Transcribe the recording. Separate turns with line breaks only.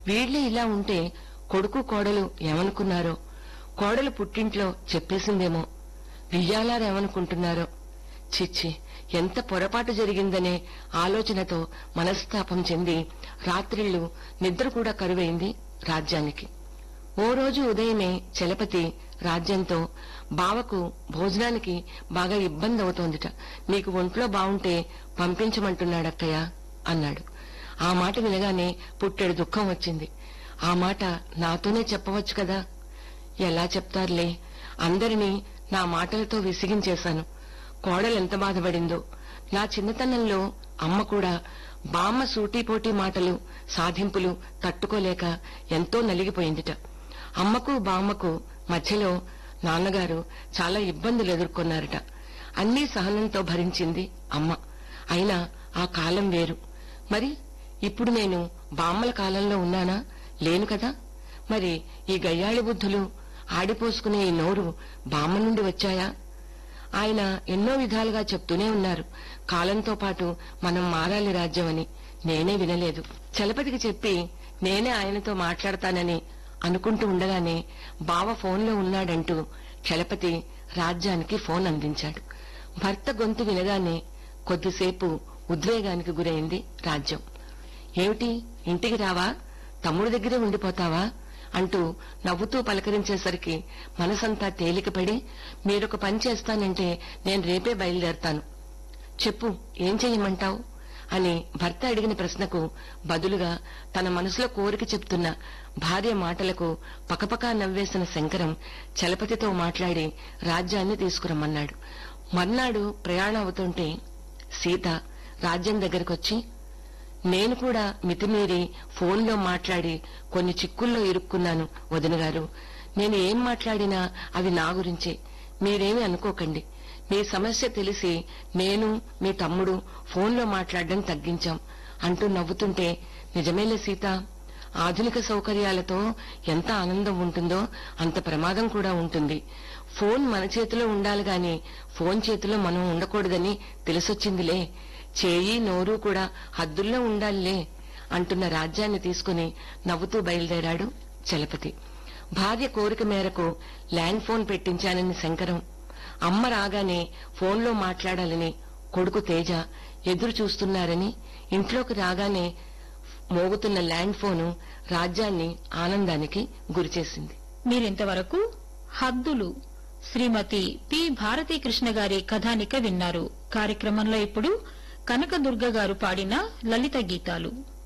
వీళ్ళే ఇలా ఉంటే కొడుకు కోడలు ఏమనుకున్నారో కోడలు పుట్టింట్లో చెప్పేసిందేమో వియ్యాలారేమనుకుంటున్నారో చిచ్చి ఎంత పొరపాటు జరిగిందనే ఆలోచనతో మనస్తాపం చెంది రాత్రిళ్లు నిద్ర కూడా కరువైంది రాజ్యానికి ఓ రోజు ఉదయమే చలపతి రాజ్యంతో బావకు భోజనానికి బాగా ఇబ్బంది అవుతోందిట నీకు ఒంట్లో బావుంటే పంపించమంటున్నాడక్కయ్య అన్నాడు ఆ మాట వినగానే పుట్టెడు దుఃఖం వచ్చింది ఆ మాట నాతోనే చెప్పవచ్చు కదా ఎలా చెప్తారులే అందరినీ నా మాటలతో విసిగించేశాను కోడలెంత బాధపడిందో నా చిన్నతనంలో అమ్మ కూడా బామ్మ సూటీపోటీ మాటలు సాధింపులు తట్టుకోలేక ఎంతో నలిగిపోయిందిట అమ్మకు బామ్మకు మధ్యలో నాన్నగారు చాలా ఇబ్బందులు ఎదుర్కొన్నారట అన్నీ సహనంతో భరించింది అమ్మ అయినా ఆ కాలం వేరు మరి ఇప్పుడు నేను బామ్మల కాలంలో ఉన్నానా లేను కదా మరి ఈ గయ్యాళి బుద్ధులు ఆడిపోసుకునే ఈ నోరు బామ్మ నుండి వచ్చాయా ఆయన ఎన్నో విధాలుగా చెప్తూనే ఉన్నారు కాలంతో పాటు మనం మారాలి రాజ్యమని నేనే వినలేదు చలపతికి చెప్పి నేనే ఆయనతో మాట్లాడతానని అనుకుంటూ ఉండగానే బావ ఫోన్లో ఉన్నాడంటూ చలపతి రాజ్యానికి ఫోన్ అందించాడు భర్త గొంతు వినగానే కొద్దిసేపు ఉద్వేగానికి గురైంది రాజ్యం ఏమిటి ఇంటికి రావా తమ్ముడి దగ్గరే ఉండిపోతావా అంటూ నవ్వుతూ పలకరించేసరికి మనసంతా తేలికపడి మీరొక పని చేస్తానంటే నేను రేపే బయలుదేరతాను చెప్పు ఏం చెయ్యమంటావు అని భర్త అడిగిన ప్రశ్నకు బదులుగా తన మనసులో కోరిక చెప్తున్న భార్య మాటలకు పకపకా నవ్వేసిన శంకరం చలపతితో మాట్లాడి రాజ్యాన్ని తీసుకురమ్మన్నాడు మర్నాడు ప్రయాణం అవుతుంటే సీత రాజ్యం దగ్గరకొచ్చి నేను కూడా మితిమీరి ఫోన్లో మాట్లాడి కొన్ని చిక్కుల్లో ఇరుక్కున్నాను వదిన గారు నేను ఏం మాట్లాడినా అవి నా గురించే మీరేమీ అనుకోకండి మీ సమస్య తెలిసి నేను మీ తమ్ముడు ఫోన్లో మాట్లాడడం తగ్గించాం అంటూ నవ్వుతుంటే నిజమేలే సీత ఆధునిక సౌకర్యాలతో ఎంత ఆనందం ఉంటుందో అంత ప్రమాదం కూడా ఉంటుంది ఫోన్ మన చేతిలో ఉండాలి గాని ఫోన్ చేతిలో మనం ఉండకూడదని తెలిసొచ్చిందిలే చేయి నోరు కూడా హద్దుల్లో ఉండాలిలే అంటున్న రాజ్యాన్ని తీసుకుని నవ్వుతూ బయలుదేరాడు చలపతి భార్య కోరిక మేరకు ల్యాండ్ ఫోన్ పెట్టించానని శంకరం అమ్మ రాగానే ఫోన్లో మాట్లాడాలని కొడుకు తేజ ఎదురు చూస్తున్నారని ఇంట్లోకి రాగానే మోగుతున్న ల్యాండ్ ఫోను రాజ్యాన్ని ఆనందానికి గురిచేసింది
మీరింతవరకు హద్దులు శ్రీమతి పి భారతీ కృష్ణ గారి కథానిక విన్నారు కార్యక్రమంలో ఇప్పుడు కనకదుర్గ గారు పాడిన లలిత గీతాలు